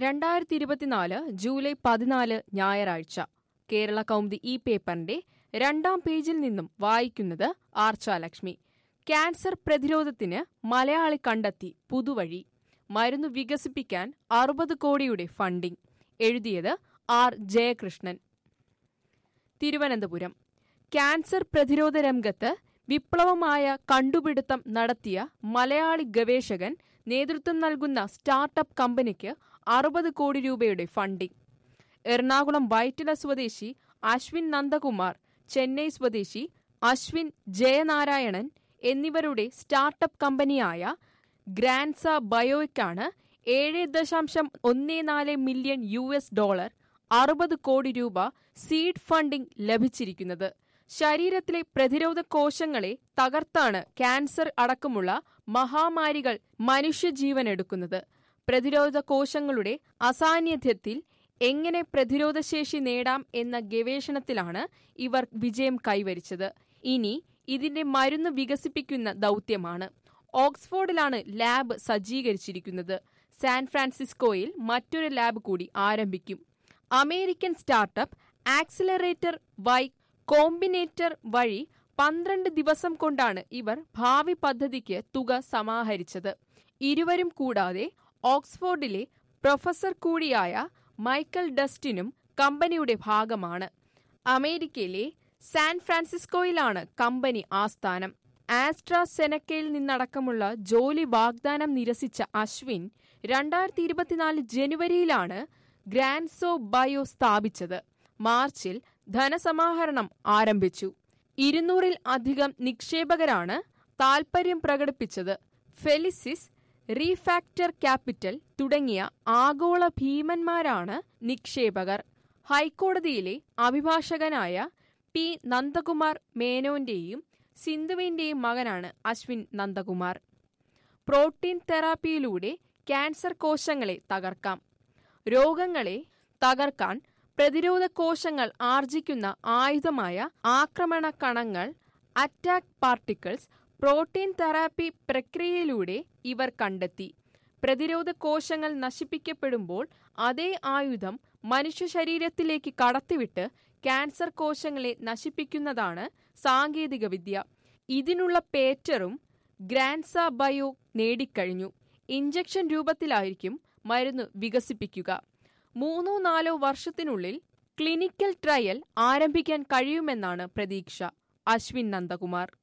രണ്ടായിരത്തി ഇരുപത്തിനാല് ജൂലൈ പതിനാല് ഞായറാഴ്ച കേരള കൗമുദി ഈ പേപ്പറിന്റെ രണ്ടാം പേജിൽ നിന്നും വായിക്കുന്നത് ആർച്ചാലക്ഷ്മി ക്യാൻസർ പ്രതിരോധത്തിന് മലയാളി കണ്ടെത്തി പുതുവഴി മരുന്ന് വികസിപ്പിക്കാൻ അറുപത് കോടിയുടെ ഫണ്ടിംഗ് എഴുതിയത് ആർ ജയകൃഷ്ണൻ തിരുവനന്തപുരം ക്യാൻസർ പ്രതിരോധ രംഗത്ത് വിപ്ലവമായ കണ്ടുപിടുത്തം നടത്തിയ മലയാളി ഗവേഷകൻ നേതൃത്വം നൽകുന്ന സ്റ്റാർട്ടപ്പ് കമ്പനിക്ക് അറുപത് കോടി രൂപയുടെ ഫണ്ടിംഗ് എറണാകുളം വൈറ്റില സ്വദേശി അശ്വിൻ നന്ദകുമാർ ചെന്നൈ സ്വദേശി അശ്വിൻ ജയനാരായണൻ എന്നിവരുടെ സ്റ്റാർട്ടപ്പ് കമ്പനിയായ ഗ്രാൻസ ബയോയ്ക്കാണ് ഏഴ് ദശാംശം ഒന്ന് നാല് മില്യൺ യു എസ് ഡോളർ അറുപത് കോടി രൂപ സീഡ് ഫണ്ടിംഗ് ലഭിച്ചിരിക്കുന്നത് ശരീരത്തിലെ പ്രതിരോധ കോശങ്ങളെ തകർത്താണ് ക്യാൻസർ അടക്കമുള്ള മഹാമാരികൾ മനുഷ്യജീവൻ എടുക്കുന്നത് പ്രതിരോധ കോശങ്ങളുടെ അസാന്നിധ്യത്തിൽ എങ്ങനെ പ്രതിരോധശേഷി നേടാം എന്ന ഗവേഷണത്തിലാണ് ഇവർ വിജയം കൈവരിച്ചത് ഇനി ഇതിന്റെ മരുന്ന് വികസിപ്പിക്കുന്ന ദൗത്യമാണ് ഓക്സ്ഫോർഡിലാണ് ലാബ് സജ്ജീകരിച്ചിരിക്കുന്നത് സാൻ ഫ്രാൻസിസ്കോയിൽ മറ്റൊരു ലാബ് കൂടി ആരംഭിക്കും American startup accelerator Y Combinator വഴി പന്ത്രണ്ട് ദിവസം കൊണ്ടാണ് ഇവർ ഭാവി പദ്ധതിക്ക് തുക സമാഹരിച്ചത് ഇരുവരും കൂടാതെ ഓക്സ്ഫോർഡിലെ പ്രൊഫസർ കൂടിയായ മൈക്കൽ ഡസ്റ്റിനും കമ്പനിയുടെ ഭാഗമാണ് അമേരിക്കയിലെ സാൻ ഫ്രാൻസിസ്കോയിലാണ് കമ്പനി ആസ്ഥാനം ആസ്ട്രാസെനക്കയിൽ നിന്നടക്കമുള്ള ജോലി വാഗ്ദാനം നിരസിച്ച അശ്വിൻ രണ്ടായിരത്തി ഇരുപത്തിനാല് ജനുവരിയിലാണ് ഗ്രാൻസോ ബയോ സ്ഥാപിച്ചത് മാർച്ചിൽ ധനസമാഹരണം ആരംഭിച്ചു ഇരുന്നൂറിൽ അധികം നിക്ഷേപകരാണ് താൽപര്യം പ്രകടിപ്പിച്ചത് ഫെലിസിസ് റീഫാക്ടർ ക്യാപിറ്റൽ തുടങ്ങിയ ആഗോള ഭീമന്മാരാണ് നിക്ഷേപകർ ഹൈക്കോടതിയിലെ അഭിഭാഷകനായ പി നന്ദകുമാർ മേനോന്റെയും സിന്ധുവിന്റെയും മകനാണ് അശ്വിൻ നന്ദകുമാർ പ്രോട്ടീൻ തെറാപ്പിയിലൂടെ ക്യാൻസർ കോശങ്ങളെ തകർക്കാം രോഗങ്ങളെ തകർക്കാൻ പ്രതിരോധ കോശങ്ങൾ ആർജിക്കുന്ന ആയുധമായ ആക്രമണ കണങ്ങൾ അറ്റാക്ക് പാർട്ടിക്കിൾസ് പ്രോട്ടീൻ തെറാപ്പി പ്രക്രിയയിലൂടെ ഇവർ കണ്ടെത്തി പ്രതിരോധ കോശങ്ങൾ നശിപ്പിക്കപ്പെടുമ്പോൾ അതേ ആയുധം മനുഷ്യ ശരീരത്തിലേക്ക് കടത്തിവിട്ട് ക്യാൻസർ കോശങ്ങളെ നശിപ്പിക്കുന്നതാണ് സാങ്കേതികവിദ്യ ഇതിനുള്ള പേറ്ററും ഗ്രാൻസ ബയോ നേടിക്കഴിഞ്ഞു ഇഞ്ചക്ഷൻ രൂപത്തിലായിരിക്കും മരുന്ന് വികസിപ്പിക്കുക മൂന്നോ നാലോ വർഷത്തിനുള്ളിൽ ക്ലിനിക്കൽ ട്രയൽ ആരംഭിക്കാൻ കഴിയുമെന്നാണ് പ്രതീക്ഷ അശ്വിൻ നന്ദകുമാർ